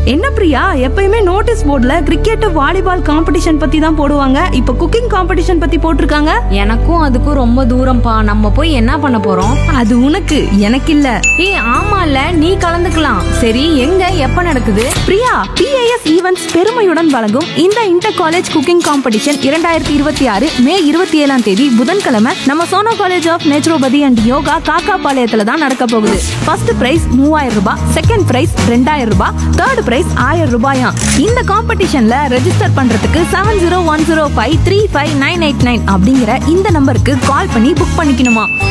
என்ன பிரியா எப்பயுமே நோட்டீஸ் போர்டுல கிரிக்கெட் வாலிபால் காம்படிஷன் பத்தி தான் போடுவாங்க இப்ப குக்கிங் காம்படிஷன் பத்தி போட்டிருக்காங்க எனக்கும் அதுக்கும் ரொம்ப தூரம்ப்பா நம்ம போய் என்ன பண்ண போறோம் அது உனக்கு எனக்கு இல்ல ஏய் ஆமால நீ கலந்துக்கலாம் சரி எங்க எப்ப நடக்குது பிரியா பிஏஎஸ் ஈவென்ட்ஸ் பெருமையுடன் வழங்கும் இந்த இன்டர் காலேஜ் குக்கிங் காம்படிஷன் இரண்டாயிரத்தி இருபத்தி ஆறு மே இருபத்தி ஏழாம் தேதி புதன்கிழமை நம்ம Sona college of naturopathy and yoga காக்காபாளையத்துல தான் நடக்க போகுது ஃபர்ஸ்ட் பிரைஸ் மூவாயிரம் ரூபாய் செகண்ட் பிரைஸ் ரெண்டாயிரம் ரூபாய் தேர்ட் பிரைஸ் ஆயிரம் ரூபாயாம் இந்த காம்படிஷன்ல ரெஜிஸ்டர் பண்றதுக்கு seven zero one zero five three five nine eight nine அப்படிங்கிற இந்த நம்பருக்கு கால் பண்ணி புக் பண்ணிக்கணுமா